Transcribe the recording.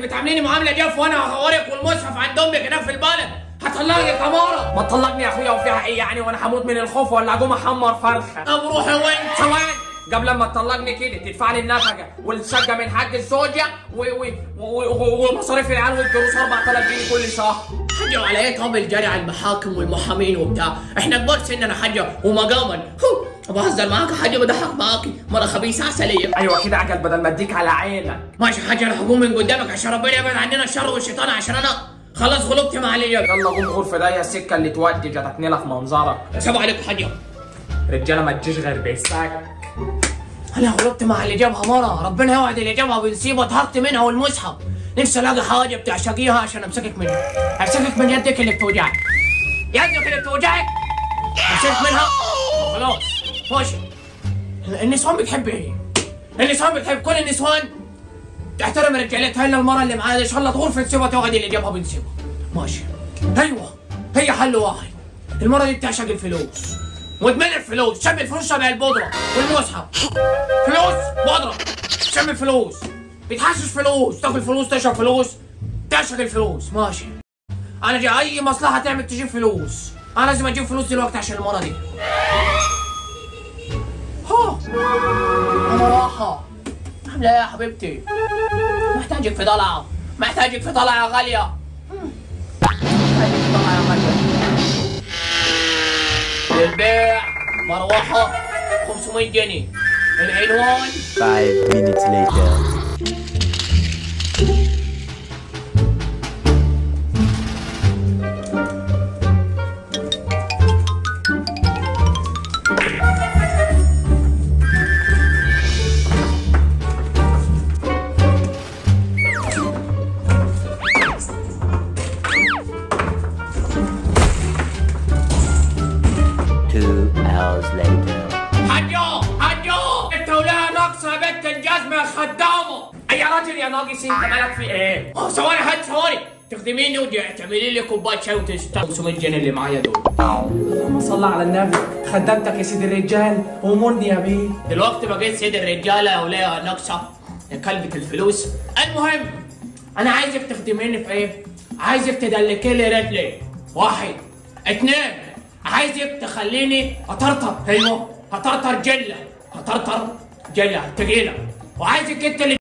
بتعامليني معامله جاف وانا هغورك والمصحف عند امك هناك في البلد هطلقك يا مارا ما تطلقني يا اخويا وفيها ايه يعني وانا هموت من الخوف ولا اقوم احمر فرخه طب روحي وانت ثواني قبل ما تطلقني كده تدفع لي النفقه والشقه من حق الزوجه و- و- و- و- ومصاريف العيال والدروس 4000 جنيه كل شهر حاجة على ايه طب الجري على المحاكم والمحامين وبتاع احنا كبار سننا حاجة ومقاما هو بهزر معاك حاجة بضحك معاكي مرة خبيثة عسلية ايوه كده عجل بدل ما اديك على عينك ماشي حاجة انا هقوم من قدامك عشان ربنا يبعد عننا الشر والشيطان عشان انا خلاص غلبت مع اللي جاب يلا قوم غرفه ده هي السكه اللي تودي جاتكني لك منظرك سلام عليكم حاجة رجاله ما تجيش غير بيساك انا غلبت مع اللي جابها مرة ربنا يوعد اللي جابها بنسيبها طهرت منها والمصحف نفسي الاقي حاجة بتعشقيها عشان امسكك منها امسكك من يدك اللي بتوجعك يدك اللي بتوجعك امسكك منها خلاص ماشي النسوان بتحب ايه؟ النسوان بتحب كل النسوان تحترم رجالتها الا المرة اللي معاها ان شاء الله غرفة سيبها تقعد اللي جابها بنسيبها ماشي ايوه هي حل واحد المرة دي بتعشق الفلوس مدمن الفلوس شم الفلوس شبه البودرة والمصحف فلوس بودرة شم الفلوس بتحشش فلوس تاكل فلوس تشرب فلوس تعشق الفلوس ماشي انا جاي اي مصلحة تعمل تجيب فلوس انا لازم اجيب فلوس دلوقتي عشان المرة دي ها انا راحة عاملة ايه يا حبيبتي محتاجك في ضلعة محتاجك في ضلعة يا غالية محتاجك في ضلعة يا غالية للبيع مروحة 500 جنيه العنوان Five minutes later. Two hours later. حجو حجو انت ولها ناقصه يا بنت الجزمه يا خدامه اي راجل يا ناقص انت مالك في ايه؟ اه ثواني هات ثواني تخدميني وتعملي لي كوبايه شاي وتشتغل 500 جنيه اللي معايا دول اللهم صل على النبي خدمتك يا سيدي الرجال امرني يا بيه دلوقتي بقيت سيد الرجاله يا وليه ناقصه يا كلبة الفلوس المهم انا عايزك تخدميني في ايه؟ عايزك تدلكي لي رجلي واحد اتنين عايزك تخليني اطرطر ايوه هطرطر جله هطرطر جله تقيله وعايزك انت اللي